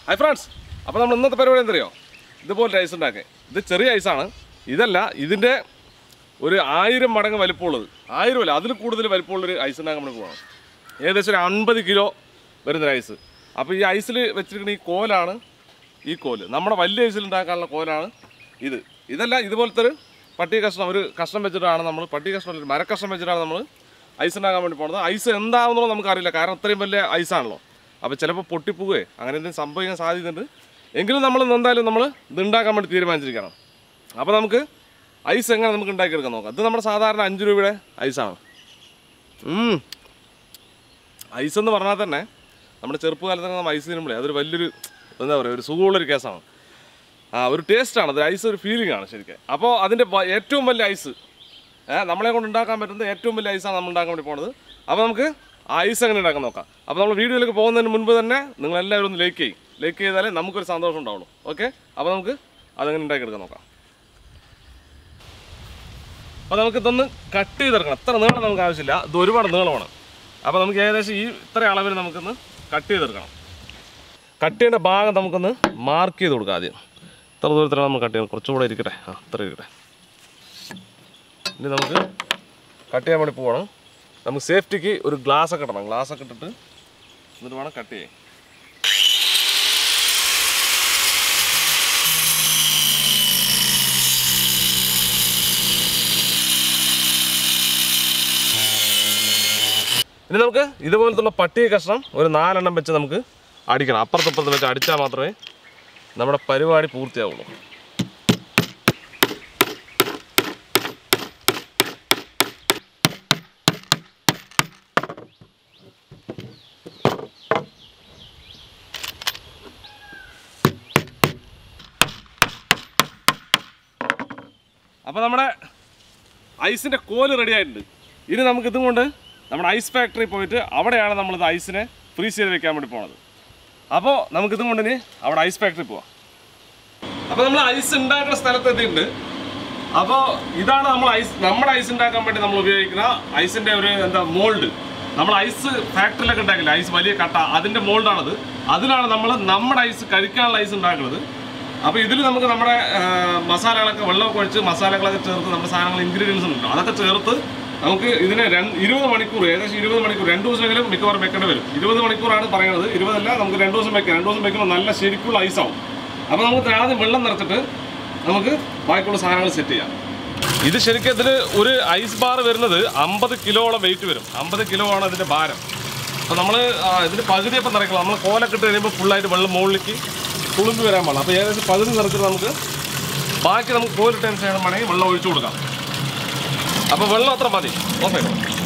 Hi friends അപ്പോൾ നമ്മൾ ഇന്നത്തെ പരിപാടി എന്തറിയോ ഇതുപോലെ ഐസ് ഉണ്ടാക്കുക ഇത് ചെറിയ ഐസാണ് ഇതല്ല ഇതിൻ്റെ ഒരു ആയിരം മടങ്ങ് വലിപ്പമുള്ളത് ആയിരം അല്ല അതിൽ കൂടുതൽ വലിപ്പമുള്ളൊരു ഐസ് ഉണ്ടാക്കാൻ നമ്മൾ പോകണം ഏകദേശം ഒരു അൻപത് കിലോ വരുന്നൊരു ഐസ് അപ്പോൾ ഈ ഐസിൽ വെച്ചിരിക്കുന്ന ഈ കോലാണ് ഈ കോല് നമ്മുടെ വലിയ ഐസിൽ ഉണ്ടാക്കാനുള്ള കോലാണ് ഇത് ഇതല്ല ഇതുപോലത്തെ ഒരു പട്ടി കഷ്ണം ഒരു കഷ്ണം വെച്ചിട്ടാണ് നമ്മൾ പട്ടി കഷ്ണം അല്ല, ഒരു മരക്കഷ്ണം വെച്ചിട്ടാണ് നമ്മൾ ഐസ് ഉണ്ടാക്കാൻ വേണ്ടി പോകുന്നത് ഐസ് എന്താണെന്നുള്ളത് നമുക്കറിയില്ല കാരണം അത്രയും വലിയ ഐസാണല്ലോ അപ്പോൾ ചിലപ്പോൾ പൊട്ടിപ്പോവുകയോ അങ്ങനെ എന്തെങ്കിലും സംഭവിക്കാൻ സാധ്യതയുണ്ട് എങ്കിലും നമ്മൾ എന്തായാലും നമ്മൾ ഇത് ഉണ്ടാക്കാൻ വേണ്ടി തീരുമാനിച്ചിരിക്കണം അപ്പോൾ നമുക്ക് ഐസ് എങ്ങനെ നമുക്ക് ഉണ്ടാക്കിയെടുക്കാൻ നോക്കാം ഇത് നമ്മുടെ സാധാരണ അഞ്ച് രൂപയുടെ ഐസാണ് ഉം. ഐസ് എന്ന് പറഞ്ഞാൽ തന്നെ നമ്മുടെ ചെറുപ്പകാലത്തൊക്കെ നമ്മൾ ഐസ് തിന്നുമ്പോഴേ അതൊരു വലിയൊരു എന്താ പറയുക ഒരു സുഖമുള്ളൊരു കേസാണ് ആ ഒരു ടേസ്റ്റാണ് അത് ഐസ് ഒരു ഫീലിംഗ് ആണ് ശരിക്കും അപ്പോൾ അതിൻ്റെ വ- ഏറ്റവും വലിയ ഐസ് ഏഹ് നമ്മളെ കൊണ്ട് ഉണ്ടാക്കാൻ പറ്റുന്ന ഏറ്റവും വലിയ ഐസാണ് നമ്മൾ ഉണ്ടാക്കാൻ വേണ്ടി പോകുന്നത് അപ്പോൾ നമുക്ക് ആ ഐസ് എങ്ങനെ ഉണ്ടാക്കാൻ നോക്കാം അപ്പോൾ നമ്മൾ വീഡിയോയിലേക്ക് പോകുന്നതിന് മുൻപ് തന്നെ നിങ്ങൾ എല്ലാവരും ഒന്ന് ലൈക്ക് ചെയ്യും ലൈക്ക് ചെയ്താലേ നമുക്കൊരു സന്തോഷം ഉണ്ടാവുള്ളൂ ഓക്കെ അപ്പോൾ നമുക്ക് അതെങ്ങനെ ഉണ്ടാക്കിയെടുക്കാൻ നോക്കാം അപ്പോൾ നമുക്ക് ഇതൊന്ന് കട്ട് ചെയ്തെടുക്കണം എത്ര നീളം നമുക്ക് ആവശ്യമില്ല ഇത് ഒരുപാട് നീളമാണ് അപ്പോൾ നമുക്ക് ഏകദേശം ഈ ഇത്ര അളവിൽ നമുക്കൊന്ന് കട്ട് ചെയ്തെടുക്കണം കട്ട് ചെയ്യേണ്ട ഭാഗം നമുക്കൊന്ന് മാർക്ക് ചെയ്ത് കൊടുക്കാം ആദ്യം ഇത്ര ദൂരത്തിലാണ് നമ്മൾ കട്ട് ചെയ്യുന്നത് കുറച്ചുകൂടെ ഇരിക്കട്ടെ ആ ഇത്ര ഇരിക്കട്ടെ ഇനി നമുക്ക് കട്ട് ചെയ്യാൻ വേണ്ടി പോകണം നമുക്ക് സേഫ്റ്റിക്ക് ഒരു ഗ്ലാസ് ഒക്കെ ഇടണം ഗ്ലാസ് ഒക്കെ ഇട്ടിട്ട് എന്നിട്ട് വേണം കട്ട് ചെയ്യാൻ ഇനി നമുക്ക് ഇതുപോലത്തുള്ള പട്ടി കഷ്ണം ഒരു നാലെണ്ണം വെച്ച് നമുക്ക് അടിക്കണം അപ്പുറത്തപ്പുറത്ത് വെച്ച് അടിച്ചാൽ മാത്രമേ നമ്മുടെ പരിപാടി പൂർത്തിയാവുള്ളൂ അപ്പോൾ നമ്മുടെ ഐസിൻ്റെ കോല് റെഡി ആയിട്ടുണ്ട് ഇനി നമുക്ക് ഇതും കൊണ്ട് നമ്മുടെ ഐസ് ഫാക്ടറി പോയിട്ട് അവിടെയാണ് നമ്മളിത് ഐസിനെ ഫ്രീസ് ചെയ്ത് വെക്കാൻ വേണ്ടി പോണത് അപ്പോൾ നമുക്ക് ഇതും കൊണ്ട് ഇനി അവിടെ ഐസ് ഫാക്ടറി പോവാം അപ്പോൾ നമ്മൾ ഐസ് ഉണ്ടാക്കുന്ന സ്ഥലത്ത് എത്തിയിട്ടുണ്ട് അപ്പോൾ ഇതാണ് നമ്മൾ ഐസ് നമ്മുടെ ഐസ് ഉണ്ടാക്കാൻ വേണ്ടി നമ്മൾ ഉപയോഗിക്കുന്ന ഐസിൻ്റെ ഒരു എന്താ മോൾഡ് നമ്മൾ ഐസ് ഫാക്ടറിയിലൊക്കെ ഉണ്ടാക്കില്ല ഐസ് വലിയ കട്ട അതിൻ്റെ മോൾഡാണത് അതിലാണ് നമ്മൾ നമ്മുടെ ഐസ് കഴിക്കാനുള്ള ഐസ് ഉണ്ടാക്കുന്നത് അപ്പോൾ ഇതിൽ നമുക്ക് നമ്മുടെ ആ, മസാലകളൊക്കെ വെള്ളമൊക്കെ ഒഴിച്ച് മസാലകളൊക്കെ ചേർത്ത് നമ്മുടെ സാധനങ്ങൾ ഇൻഗ്രീഡിയൻസ് ഉണ്ട് അതൊക്കെ ചേർത്ത് നമുക്ക് ഇതിനെ രണ്ട് ഇരുപത് മണിക്കൂർ ഏകദേശം ഇരുപത് മണിക്കൂർ രണ്ട് ദിവസമെങ്കിലും മിക്കവാറും വെക്കേണ്ടി വരും ഇരുപത് മണിക്കൂറാണ് പറയുന്നത് ഇരുപതല്ല നമുക്ക് രണ്ട് ദിവസം വെക്കാം രണ്ട് ദിവസം വെക്കുമ്പോൾ നല്ല ശരിക്കുള്ള ഐസാവും അപ്പോൾ നമുക്ക് ആദ്യം വെള്ളം നിറച്ചിട്ട് നമുക്ക് ബാക്കിയുള്ള സാധനങ്ങൾ സെറ്റ് ചെയ്യാം ഇത് ശരിക്കും ഇതിൽ ഒരു ഐസ് ബാർ വരുന്നത് അമ്പത് കിലോളം വെയിറ്റ് വരും അമ്പത് കിലോ ആണ് അതിൻ്റെ ഭാരം അപ്പോൾ നമ്മൾ ഇതിൻ്റെ പകുതി അപ്പം നിറയ്ക്കണം നമ്മൾ കോലൊക്കെ ഇട്ട് കഴിയുമ്പോൾ ഫുള്ളായിട്ട് വെള്ളം മുകളിലേക്ക് തുളുമ്പി വരാൻ പാടില്ല അപ്പോൾ ഏകദേശം പകുതി നിറച്ചിട്ട് നമുക്ക് ബാക്കി നമുക്ക് കോലിട്ടതിന് ശേഷം വേണമെങ്കിൽ വെള്ളം ഒഴിച്ചു കൊടുക്കാം അപ്പോൾ വെള്ളം അത്ര മതി ഓക്കെ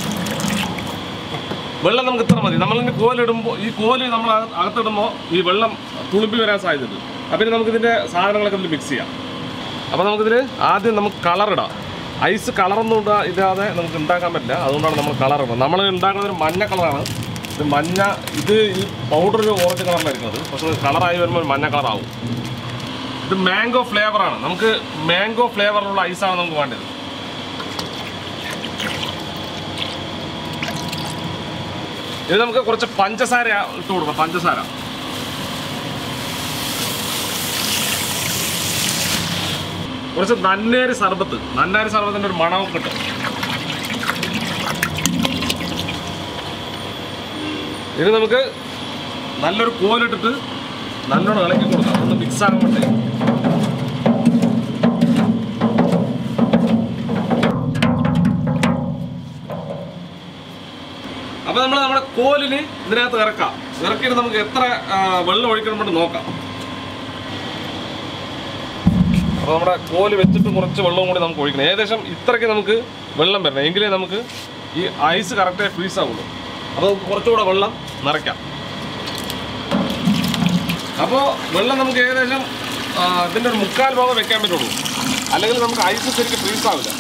വെള്ളം നമുക്ക് ഇത്ര മതി നമ്മളിങ്ങനെ കോലിടുമ്പോൾ ഈ കോല് നമ്മൾ അക- അകത്തിടുമ്പോൾ ഈ വെള്ളം തുളുമ്പി വരാൻ സാധ്യതയുണ്ട് അപ്പോൾ ഇനി നമുക്കിതിൻ്റെ സാധനങ്ങളൊക്കെ ഇതിൽ മിക്സ് ചെയ്യാം അപ്പോൾ നമുക്കിതിൽ ആദ്യം നമുക്ക് കളർ ഇടാം ഐസ് കളറൊന്നും ഇടാ ഇല്ലാതെ നമുക്ക് ഉണ്ടാക്കാൻ പറ്റില്ല അതുകൊണ്ടാണ് നമ്മൾ കളർ ഇടുന്നത് നമ്മൾ ഉണ്ടാക്കുന്നത് ഒരു മഞ്ഞ കളറാണ് ഇത് മഞ്ഞ ഇത് ഈ പൗഡർ ഒരു ഓറഞ്ച് കളറിലായിരിക്കുന്നത് പക്ഷേ കളറായി വരുമ്പോൾ ഒരു മഞ്ഞ കളറാവും ഇത് മാംഗോ ഫ്ലേവറാണ് നമുക്ക് മാംഗോ ഫ്ലേവറിലുള്ള ഐസാണ് നമുക്ക് വേണ്ടത് ഇത് നമുക്ക് കുറച്ച് പഞ്ചസാര ഇട്ട് കൊടുക്കാം പഞ്ചസാര കുറച്ച് നന്നേരി സർബത്ത് നന്നാരി സർബത്തിൻ്റെ ഒരു മണമൊക്കെ കിട്ടും ഇനി നമുക്ക് നല്ലൊരു കോലിട്ടിട്ട് നല്ലോണം ഇളക്കി കൊടുക്കാം ഒന്ന് മിക്സ് ആകാൻ വേണ്ടി അപ്പോൾ നമ്മൾ നമ്മുടെ കോലിന് ഇതിനകത്ത് ഇറക്കാം ഇറക്കിയിട്ട് നമുക്ക് എത്ര ആ, വെള്ളം ഒഴിക്കണം വേണ്ടി നോക്കാം അപ്പോൾ നമ്മുടെ കോല് വെച്ചിട്ട് കുറച്ച് വെള്ളവും കൂടി നമുക്ക് ഒഴിക്കണം ഏകദേശം ഇത്രയ്ക്ക് നമുക്ക് വെള്ളം വരണം എങ്കിലേ നമുക്ക് ഈ ഐസ് കറക്റ്റായി ഫ്രീസ് ആവുള്ളൂ അപ്പോൾ നമുക്ക് കുറച്ചുകൂടെ വെള്ളം നിറയ്ക്കാം അപ്പോൾ വെള്ളം നമുക്ക് ഏകദേശം ആ, ഇതിൻ്റെ ഒരു മുക്കാൽ ഭാഗം വെക്കാൻ പറ്റുള്ളൂ അല്ലെങ്കിൽ നമുക്ക് ഐസ് ശരിക്കും ഫ്രീസ് ആവില്ല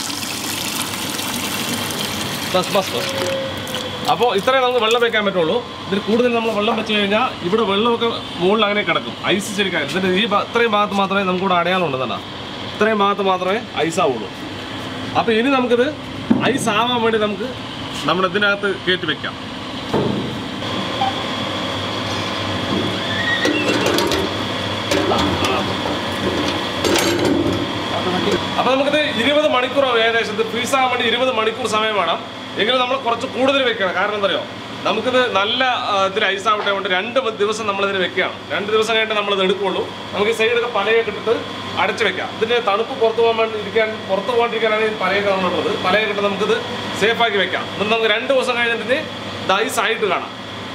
ബസ് ബസ് ബസ് അപ്പോൾ ഇത്രയും നമുക്ക് വെള്ളം വെക്കാൻ പറ്റുള്ളൂ ഇതിൽ കൂടുതൽ നമ്മൾ വെള്ളം വെച്ച് കഴിഞ്ഞാൽ ഇവിടെ വെള്ളമൊക്കെ മുകളിൽ അങ്ങനെ കിടക്കും ഐസ് ശരിക്കും ഇതിൻ്റെ ഈ ഭാ- ഇത്രയും ഭാഗത്ത് മാത്രമേ നമുക്കിവിടെ അടയാളമുണ്ട് തന്നെ ഇത്രയും ഭാഗത്ത് മാത്രമേ ഐസ് ആവുള്ളൂ അപ്പോൾ ഇനി നമുക്കിത് ഐസ് ആവാൻ വേണ്ടി നമുക്ക് നമ്മുടെ ഇതിനകത്ത് കയറ്റി വെക്കാം അപ്പോൾ നമുക്കിത് ഇരുപത് മണിക്കൂറാവും ഏകദേശം ഇത് ഫ്രീസ് ആകാൻ വേണ്ടി ഇരുപത് മണിക്കൂർ സമയം വേണം എങ്കിലും നമ്മൾ കുറച്ച് കൂടുതൽ വെക്കണം കാരണം എന്താ പറയുക നമുക്കിത് നല്ല ആ, ഇതിൽ ഐസ് ആവട്ടെ കൊണ്ട് രണ്ട് ദിവസം നമ്മളിതിന് വെക്കുകയാണ് രണ്ട് ദിവസം കഴിഞ്ഞിട്ട് നമ്മളിത് എടുക്കുള്ളൂ നമുക്ക് ഈ സൈഡൊക്കെ പലയൊക്കെ ഇട്ടിട്ട് അടച്ച് വെക്കാം ഇതിൻ്റെ തണുപ്പ് പുറത്ത് പോകാൻ വേണ്ടി ഇരിക്കാൻ പുറത്ത് പോകാണ്ടിരിക്കാനാണ് ഈ പലയൊക്കെ നമ്മളുള്ളത് പലയൊക്കെ ഇട്ട് നമുക്കിത് സേഫാക്കി വെക്കാം എന്നിട്ട് നമുക്ക് രണ്ട് ദിവസം കഴിഞ്ഞിട്ട് ഇത് ഐസ് ആയിട്ട് കാണാം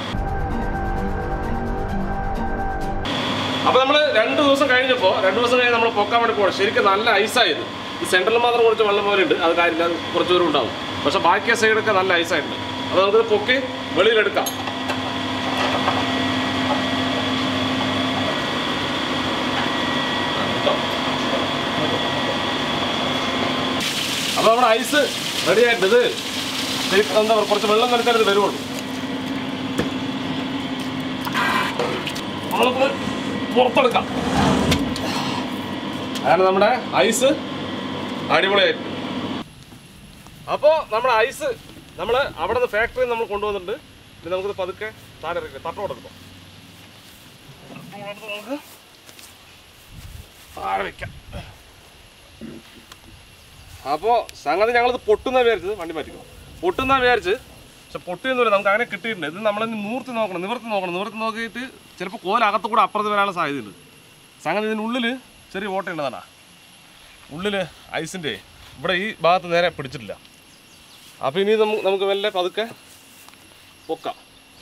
അപ്പൊ നമ്മൾ രണ്ട് ദിവസം കഴിഞ്ഞപ്പോൾ രണ്ട് ദിവസം കഴിഞ്ഞ് നമ്മൾ പൊക്കാൻ വേണ്ടി പോകണം ശരിക്കും നല്ല ഐസായത് ഈ സെൻട്രലിൽ മാത്രം കുറച്ച് വെള്ളം പോലെ ഉണ്ട് അത് കാര്യമില്ല അത് കുറച്ച് ദൂരം ഉണ്ടാവും പക്ഷെ ബാക്കി സൈഡൊക്കെ നല്ല ഐസായിട്ടുണ്ട് അപ്പോൾ നമുക്കിത് പൊക്കി വെളിയിലെടുക്കാം അപ്പോൾ നമ്മുടെ ഐസ് റെഡി ആയിട്ടുണ്ട് ഇത് ശരിക്കും എന്താ പറയുക കുറച്ച് വെള്ളം നനച്ചാൽ ഇത് വരുള്ളൂ നമുക്ക് പുറത്തെടുക്കാം അങ്ങനെ നമ്മുടെ ഐസ് അടിപൊളിയായിട്ട് അപ്പോൾ നമ്മുടെ ഐസ് നമ്മൾ അവിടെ നിന്ന് ഫാക്ടറിയിൽ നമ്മൾ കൊണ്ടുവന്നിട്ടുണ്ട് ഇനി നമുക്കിത് പതുക്കെ താഴെ ഇറക്കി തട്ടോടെടുക്കാം നമുക്ക് താഴെ വെക്കാം അപ്പോൾ സംഗതി ഞങ്ങളിത് പൊട്ടുന്ന വിചാരിച്ചത് വണ്ടി മാറ്റിക്കോ പൊട്ടുന്ന വിചാരിച്ച് പക്ഷെ പൊട്ടിയൊന്നുമില്ല നമുക്ക് അങ്ങനെ കിട്ടിയിട്ടുണ്ട് ഇത് നമ്മളിനി നൂർത്തി നോക്കണം നിവർത്തി നോക്കണം നിവർത്തി നോക്കിയിട്ട് ചിലപ്പോൾ കോലകത്ത് കൂടെ അപ്പുറത്ത് വരാനുള്ള സാധ്യതയുണ്ട് സംഗതി ഇതിനുള്ളിൽ ചെറിയ ഓട്ടയുണ്ടതാണ് ഉള്ളിൽ ഐസിൻ്റെ ഇവിടെ ഈ ഭാഗത്ത് നേരെ പിടിച്ചിട്ടില്ല അപ്പോൾ ഇനി നമുക്ക് നമുക്ക് മെല്ലെ പതുക്കെ പൊക്കാം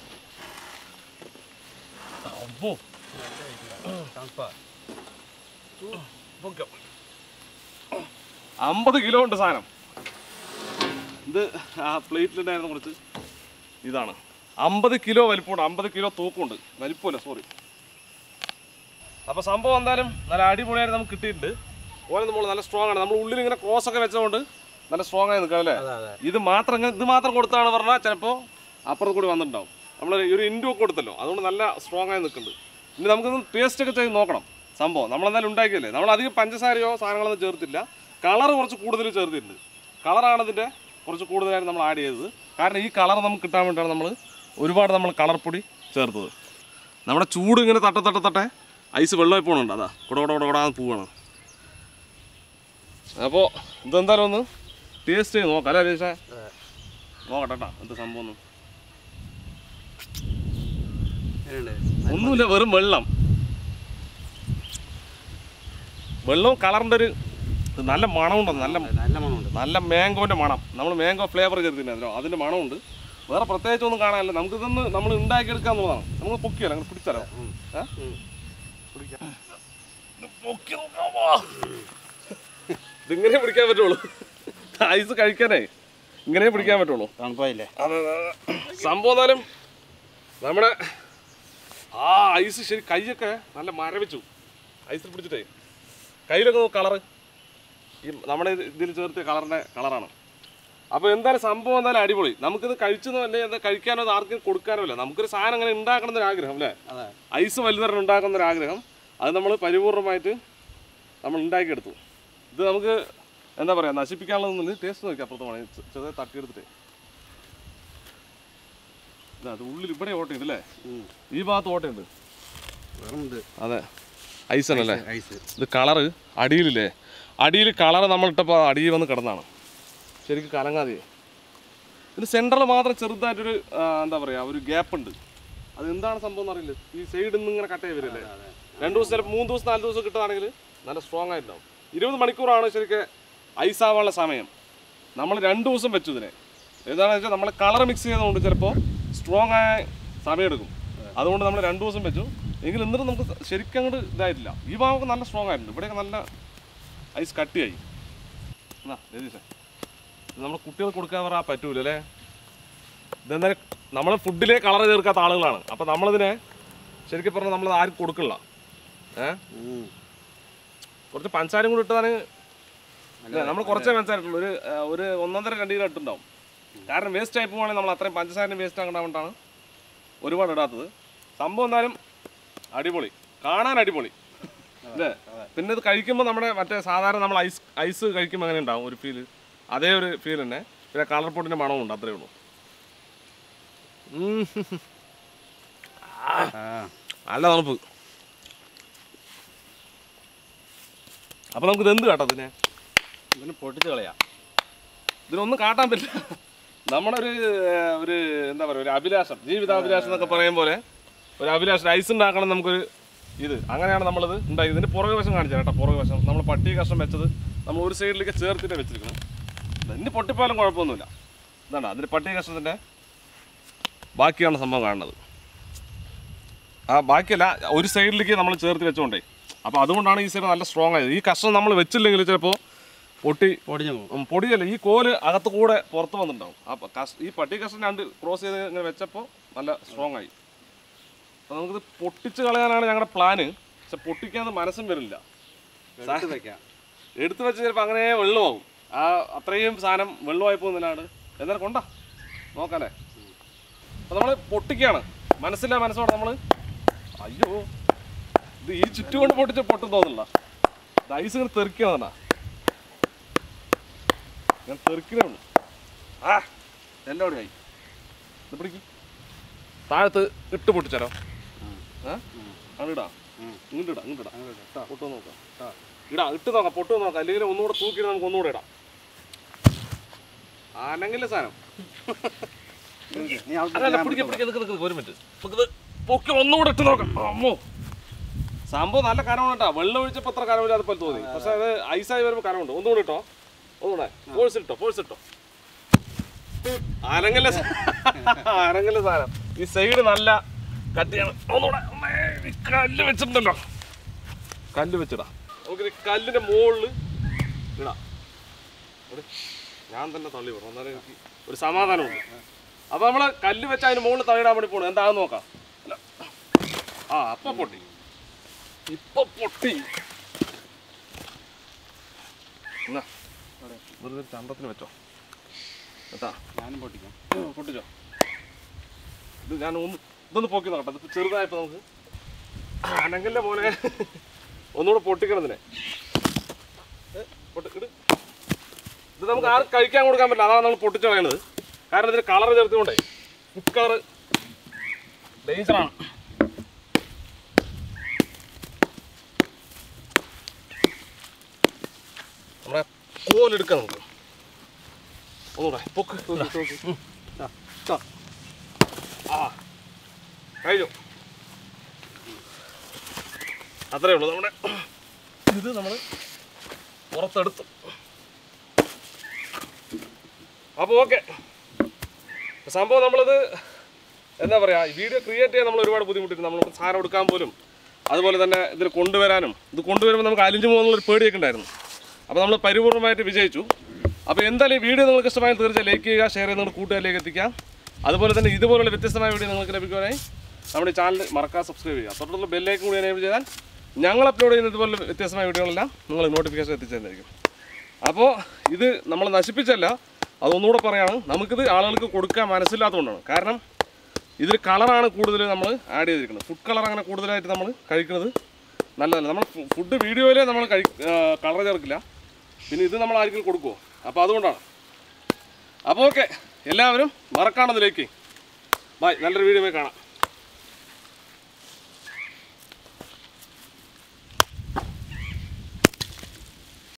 അപ്പോ പൊക്കാം അമ്പത് കിലോ ഉണ്ട് സാധനം ഇത് ആ പ്ലേറ്റിലുണ്ടായിരുന്ന കുറച്ച് ഇതാണ് അമ്പത് കിലോ വലിപ്പമുണ്ട് അമ്പത് കിലോ തൂക്കമുണ്ട് വലിപ്പമല്ല സോറി അപ്പോൾ സംഭവം എന്തായാലും നല്ല അടിപൊളിയായിട്ട് നമുക്ക് കിട്ടിയിട്ടുണ്ട് ഓരോ നമ്മൾ നല്ല സ്ട്രോങ് ആണ് നമ്മൾ ഉള്ളിൽ ഇങ്ങനെ ക്രോസ് ഒക്കെ വെച്ചതുകൊണ്ട് നല്ല സ്ട്രോങ് ആയി നിൽക്കാം അല്ലേ ഇത് മാത്രം ഇങ്ങനെ ഇത് മാത്രം കൊടുത്താണ് പറഞ്ഞാൽ ചിലപ്പോൾ അപ്പുറത്ത് കൂടി വന്നിട്ടുണ്ടാവും നമ്മൾ ഒരു ഇൻഡു ഒക്കെ കൊടുത്തല്ലോ അതുകൊണ്ട് നല്ല സ്ട്രോങ് ആയി നിൽക്കുന്നുണ്ട് ഇനി നമുക്കിത് ടേസ്റ്റ് ഒക്കെ ചെയ്ത് നോക്കണം സംഭവം നമ്മളെന്തായാലും ഉണ്ടാക്കിയല്ലേ നമ്മൾ അധികം പഞ്ചസാരയോ സാധനങ്ങളൊന്നും ചേർത്തില്ല കളർ കുറച്ച് കൂടുതൽ ചേർത്തിട്ടുണ്ട് കളറാണ് ഇതിൻ്റെ കുറച്ച് കൂടുതലായിട്ട് നമ്മൾ ആഡ് ചെയ്തത് കാരണം ഈ കളർ നമുക്ക് കിട്ടാൻ വേണ്ടിയാണ് നമ്മൾ ഒരുപാട് നമ്മൾ കളർ പൊടി ചേർത്തത് നമ്മുടെ ചൂട് ഇങ്ങനെ തട്ട തട്ട തട്ടെ ഐസ് വെള്ളമായി പോകണുണ്ട് അതാ കുട കുട കുട കുടാന്ന് പോവാണ് അപ്പോൾ ഇതെന്തായാലും ഒന്ന് ടേസ്റ്റ് ചെയ്ത് നോക്കാം അല്ലേ രതീഷേ നോക്കട്ടെ കേട്ടോ എന്ത് സംഭവം ഒന്ന് ഒന്നുമില്ല വെറും വെള്ളം വെള്ളവും കളറിൻ്റെ ഒരു ഇത് നല്ല മണമുണ്ട് നല്ല നല്ല മണമുണ്ട് നല്ല മാംഗോൻ്റെ മണം നമ്മൾ മാംഗോ ഫ്ലേവർ ചേർത്തിട്ടുണ്ടല്ലോ അതിൻ്റെ മണമുണ്ട് വേറെ പ്രത്യേകിച്ച് ഒന്നും കാണാനില്ല നമുക്ക് ഇതൊന്ന് നമ്മൾ ഉണ്ടാക്കിയെടുക്കാൻ എന്നുള്ളതാണ് നമുക്ക് പൊക്കിയല്ലോ അങ്ങനെ പിടിച്ചാലോ ഏ? പിടിക്കാം. ഇത് പൊക്കി നോക്കാമോ? ഇതിങ്ങനെ പിടിക്കാൻ പറ്റുള്ളൂ ഐസ് കഴിക്കാനേ ഇങ്ങനെ പിടിക്കാൻ പറ്റുള്ളൂ തണുപ്പായില്ലേ അതെ, അതെ, അതെ. സംഭവം എന്നാലും നമ്മുടെ ആ ഐസ് ശരി കൈയൊക്കെ നല്ല മരവിച്ചു ഐസിൽ പിടിച്ചിട്ടേ കയ്യിലൊക്കെ കളറ് ഈ നമ്മുടെ ഇത് ഇതിൽ ചേർത്തിയ കളറിൻ്റെ കളറാണ് അപ്പോൾ എന്തായാലും സംഭവം എന്തായാലും അടിപൊളി നമുക്കിത് കഴിച്ചെന്നോ അല്ലെങ്കിൽ എന്താ കഴിക്കാനോ അത് ആർക്കും കൊടുക്കാനോ ഇല്ല നമുക്കൊരു സാധനം അങ്ങനെ ഉണ്ടാക്കണം എന്നൊരു ആഗ്രഹം അല്ലേ അതെ ഐസ് വലുതരം ഉണ്ടാക്കുന്ന ഒരു ആഗ്രഹം അത് നമ്മൾ പരിപൂർണമായിട്ട് നമ്മൾ ഉണ്ടാക്കിയെടുത്തു ഇത് നമുക്ക് എന്താ പറയുക നശിപ്പിക്കാനുള്ളതൊന്നും ടേസ്റ്റ് നോക്കി അപ്പുറത്ത് വേണം ചെറുതായി തട്ടിയെടുത്തിട്ടേ ഇതാ അത് ഉള്ളിൽ ഇവിടെ ഓട്ടയുണ്ട് അല്ലേ ഈ ഭാഗത്ത് ഓട്ടയുണ്ട് വെറും ഇത് അതെ ഐസ് ആണല്ലേ ഐസ് ഇത് കളറ് അടിയിലില്ലേ അടിയിൽ കളറ് നമ്മളിട്ടപ്പോൾ അടിയിൽ വന്ന് കിടന്നാണ് ശരിക്കും കലങ്ങാതെ ഇതിന് സെൻറ്ററിൽ മാത്രം ചെറുതായിട്ടൊരു ആ, എന്താ പറയുക ഒരു ഗ്യാപ്പ് ഉണ്ട് അത് എന്താണ് സംഭവം എന്നറിയില്ല ഈ സൈഡിൽ നിന്ന് ഇങ്ങനെ കട്ടേ വരില്ലേ രണ്ട് ദിവസം ചിലപ്പോൾ മൂന്ന് ദിവസം നാല് ദിവസം കിട്ടുകയാണെങ്കിൽ നല്ല സ്ട്രോങ് ആയിട്ടുണ്ടാവും ഇരുപത് മണിക്കൂറാണ് ശരിക്കും ഐസ് ആവാനുള്ള സമയം നമ്മൾ രണ്ട് ദിവസം വെച്ചു ഇതിനെ എന്താണെന്ന് വെച്ചാൽ നമ്മൾ കളർ മിക്സ് ചെയ്തതുകൊണ്ട് ചിലപ്പോൾ സ്ട്രോങ് ആയ സമയമെടുക്കും അതുകൊണ്ട് നമ്മൾ രണ്ട് ദിവസം വെച്ചു എങ്കിൽ എന്നിട്ടും നമുക്ക് ശരിക്കും അങ്ങോട്ട് ഇതായിട്ടില്ല ഈ ഭാഗമൊക്കെ നല്ല സ്ട്രോങ് ആയിട്ടുണ്ട് ഇവിടെയൊക്കെ നല്ല ഐസ് കട്ടിയായി എന്നാ രതീഷേ ഇത് നമ്മൾ കുട്ടികൾക്ക് കൊടുക്കാൻ പറഞ്ഞാൽ പറ്റൂല അല്ലേ ഇതെന്തായാലും നമ്മൾ ഫുഡിലെ കളർ ചേർക്കാത്ത ആളുകളാണ് അപ്പോൾ നമ്മളിതിനെ ശരിക്കും പറഞ്ഞാൽ നമ്മൾ ആരും കൊടുക്കില്ല ഏ കുറച്ച് പഞ്ചസാരയും കൂടി ഇട്ടതാണ് നമ്മൾ കുറച്ചേ പഞ്ചസാര ഇട്ടുള്ളൂ ഒരു ആ, ഒരു ഒന്നൊന്നര രണ്ട് കിലോ ഇട്ടുണ്ടാവും കാരണം വേസ്റ്റ് ആയി പോവുകയാണെങ്കിൽ നമ്മൾ അത്രയും പഞ്ചസാരയും വേസ്റ്റ് ആകേണ്ട കൊണ്ടാണ് ഒരുപാട് ഇടാത്തത് സംഭവം എന്നാലും അടിപൊളി കാണാൻ അടിപൊളി അല്ലേ പിന്നെ ഇത് കഴിക്കുമ്പോൾ നമ്മുടെ മറ്റേ സാധാരണ നമ്മൾ ഐസ് ഐസ് കഴിക്കുമ്പോൾ അങ്ങനെ ഉണ്ടാവും ഒരു ഫീല് അതേ ഒരു ഫീൽ തന്നെ പിന്നെ കളർ പൊട്ടിൻ്റെ മണമുണ്ട് അത്രേ ഉള്ളൂ ഉം. നല്ല തണുപ്പ് അപ്പോൾ നമുക്ക് ഇത് എന്ത് കേട്ടോ ഇതിനെ ഇതിന് പൊട്ടിച്ച് കളയാം ഇതിനൊന്നും കാട്ടാൻ പറ്റില്ല നമ്മുടെ ഒരു ഏർ, ഒരു എന്താ പറയുക ഒരു അഭിലാഷം ജീവിതാഭിലാഷം എന്നൊക്കെ പറയും പോലെ ഒരു അഭിലാഷം ഐസ് ഉണ്ടാക്കണം നമുക്കൊരു ഇത് അങ്ങനെയാണ് നമ്മളിത് ഉണ്ടായി ഇതിന്റെ പുറകു വശം കാണിച്ചത് കേട്ടോ പുറകു വശം നമ്മൾ പട്ടി കഷ്ണം വെച്ചത് നമ്മൾ ഒരു സൈഡിലേക്ക് ചേർത്തിട്ട് വെച്ചിരിക്കണം ഇനി പൊട്ടിപ്പോയാലും കുഴപ്പമൊന്നുമില്ല ഇതാണ് അതിന്റെ പട്ടി കഷ്ണത്തിന്റെ ബാക്കിയാണ് സംഭവം കാണുന്നത് ആ ബാക്കിയല്ല ഒരു സൈഡിലേക്ക് നമ്മൾ ചേർത്ത് വെച്ചോണ്ടേ അപ്പോൾ അതുകൊണ്ടാണ് ഈ സൈഡ് നല്ല സ്ട്രോങ് ആയത് ഈ കഷ്ണം നമ്മൾ വെച്ചില്ലെങ്കിൽ ചിലപ്പോൾ പൊട്ടി പൊടിഞ്ഞു പോകും ഉം, പൊടിയല്ല ഈ കോല് അകത്ത് കൂടെ പുറത്ത് വന്നിട്ടുണ്ടാവും അപ്പോൾ കഷ് ഈ പട്ടി കഷ്ണം രണ്ട് ക്രോസ് ചെയ്ത് ഇങ്ങനെ വെച്ചപ്പോൾ നല്ല സ്ട്രോങ് ആയി അപ്പോൾ നമുക്കിത് പൊട്ടിച്ച് കളയാനാണ് ഞങ്ങളുടെ പ്ലാന് പക്ഷെ പൊട്ടിക്കാൻ മനസ്സും വരില്ല എടുത്ത് വെക്കാം എടുത്തു വെച്ച് ചിലപ്പോൾ അങ്ങനെ വെള്ളമാവും ആ അത്രയും സാധനം വെള്ളമായി പോകുന്നതിനാണ് എന്നാലും കൊണ്ടാ നോക്കാല്ലേ അപ്പോൾ നമ്മൾ പൊട്ടിക്കുകയാണ് മനസ്സില്ല മനസ്സോടെ നമ്മൾ അയ്യോ ഇത് ഈ ചുറ്റും കൊണ്ട് പൊട്ടിച്ച് പൊട്ടും തോന്നില്ല ഇത് ഐസ് ഇങ്ങനെ തെറിക്കണതാ ഞാൻ തെറിക്കണേ ഉള്ളൂ ആ എല്ലാം കൂടി ആയി ഇത് പിടിക്ക് താഴത്ത് ഇട്ട് പൊട്ടിച്ചാലോ ഏ അങ്ങോട്ട് ഇടാം ഉം. ഇങ്ങോട്ട് ഇടാം ഇങ്ങോട്ട് ഇടാം അങ്ങനെ ഇട്ടോ. പൊട്ടു നോക്കാം ഇട്ടോ. ഇടാം ഇട്ട് നോക്കാം പൊട്ടു നോക്കാം അല്ലെങ്കിൽ ഒന്നുകൂടെ തൂക്കി നമുക്ക് ഒന്നുകൂടെ ഇടാം ആനെങ്കിലെ സാധനം നീ അവിടെ അല്ല ഞാൻ പിടിக்க പിടിக்க നിൽക്ക് നിൽക്ക് ഒരു മിനിറ്റ് നമുക്കിത് പൊക്കി ഒന്നുകൂടെ ഇട്ട് നോക്കാം അമ്മോ സംഭവം നല്ല കനമാണ് കേട്ടോ വെള്ളം ഒഴിച്ചപ്പോൾ അത്ര കനമില്ലാതെ പോലെ തോന്നി പക്ഷെ അത് ഐസായി വരുമ്പോൾ കനമുണ്ട് ഒന്നുകൂടെ ഇട്ടോ ഒന്നുകൂടെ ഫോഴ്സ് ഇട്ടോ ഫോഴ്സ് ഇട്ടോ ആനങ്ങല്ല ആനങ്ങല്ല സാധനം ഈ സൈഡ് നല്ല കട്ടിയാണ് ഒന്നുകൂടെ അമ്മേ, ഈ കല്ല് വെച്ചിട്ടുണ്ടല്ലോ കല്ല് വെച്ചിടാം നമുക്കിത് കല്ലിന്റെ മുകളിൽ ഇടാം ഇവിടെ ഞാൻ തന്നെ തള്ളി പറഞ്ഞു എന്നാലും എനിക്ക് ഒരു സമാധാനമുണ്ട് അപ്പൊ നമ്മള് കല്ല് വെച്ച് അതിന് മുകളിൽ തള്ളിയിടാൻ വേണ്ടി പോണു എന്താണെന്ന് നോക്കാം അല്ല ആ അപ്പൊ പൊട്ടി ഇപ്പൊ പൊട്ടി എന്നാ, വെറുതെ ഒരു ചന്തത്തിന് വെച്ചോ കേട്ടാ ഞാനും പൊട്ടിക്കാം പൊട്ടിച്ചോ ഇത് ഞാൻ ഒന്ന് ഇതൊന്ന് പൊക്കി നോക്കട്ടെ ഇത് ചെറുതായപ്പോ നമുക്ക് അനങ്ങല്ല മോനെ ഒന്നുകൂടെ പൊട്ടിക്കണതിനെ ഏ, പൊട്ടി ഇട്. ഇത് നമുക്ക് ആരും കഴിക്കാൻ കൊടുക്കാൻ പറ്റില്ല അതാണ് നമ്മൾ പൊട്ടിച്ച് കളയുന്നത് കാരണം ഇതിന് കളർ ചേർത്തുകൊണ്ടേ ഫുഡ് കളർ ഡേഞ്ചറാണ് നമ്മുടെ കോലെടുക്കാം നമുക്ക് ഒന്നുകൂടെ പൊക്ക് തൂക്ക്, തൂക്ക്. ഉം. ഇട്ടോ. ഇട്ടോ. ആ കഴിഞ്ഞു അത്രേ ഉള്ളൂ നമ്മുടെ ഇത് നമ്മൾ പുറത്തെടുത്തു അപ്പോൾ ഓക്കെ സംഭവം നമ്മളത് എന്താ പറയുക ഈ വീഡിയോ ക്രിയേറ്റ് ചെയ്യാൻ നമ്മൾ ഒരുപാട് ബുദ്ധിമുട്ടിട്ട് നമ്മൾ സാധനം എടുക്കാൻ പോലും അതുപോലെ തന്നെ ഇതിൽ കൊണ്ടുവരാനും ഇത് കൊണ്ടുവരുമ്പോൾ നമുക്ക് അലിഞ്ഞു പോകുന്നുള്ളൊരു പേടിയൊക്കെ ഉണ്ടായിരുന്നു അപ്പോൾ നമ്മൾ പരിപൂർണമായിട്ട് വിജയിച്ചു അപ്പോൾ എന്തായാലും ഈ വീഡിയോ നിങ്ങൾക്ക് ഇഷ്ടമായാൽ തീർച്ചയായും ലൈക്ക് ചെയ്യുക ഷെയർ ചെയ്ത് നിങ്ങളുടെ കൂട്ടുകാരിലേക്ക് എത്തിക്കാം അതുപോലെ തന്നെ ഇതുപോലുള്ള വ്യത്യസ്തമായ വീഡിയോ നിങ്ങൾക്ക് ലഭിക്കുവാനായി നമ്മുടെ ചാനൽ മറക്കാതെ സബ്സ്ക്രൈബ് ചെയ്യുക തൊട്ടുള്ള ബെല്ലേക്ക് കൂടി എനേബിൾ ചെയ്താൽ ഞങ്ങൾ അപ്ലോഡ് ചെയ്യുന്ന ഇതുപോലെ വ്യത്യസ്തമായ വീഡിയോകളെല്ലാം നിങ്ങൾ നോട്ടിഫിക്കേഷൻ എത്തിച്ചതായിരിക്കും അപ്പോൾ ഇത് നമ്മൾ നശിപ്പിച്ചല്ല അതൊന്നുകൂടെ പറയാണ് നമുക്കിത് ആളുകൾക്ക് കൊടുക്കാൻ മനസ്സില്ലാത്തതുകൊണ്ടാണ് കാരണം ഇതിൽ കളറാണ് കൂടുതൽ നമ്മൾ ആഡ് ചെയ്തിരിക്കുന്നത് ഫുഡ് കളർ അങ്ങനെ കൂടുതലായിട്ട് നമ്മൾ കഴിക്കുന്നത് നല്ലതല്ല നമ്മൾ ഫുഡ് വീഡിയോയിൽ നമ്മൾ കഴി കളർ ചേർക്കില്ല പിന്നെ ഇത് നമ്മൾ ആർക്കും കൊടുക്കുമോ അപ്പോൾ അതുകൊണ്ടാണ് അപ്പോൾ ഓക്കെ എല്ലാവരും മറക്കാണെന്നിലേക്ക് ബൈ നല്ലൊരു വീഡിയോ കാണാം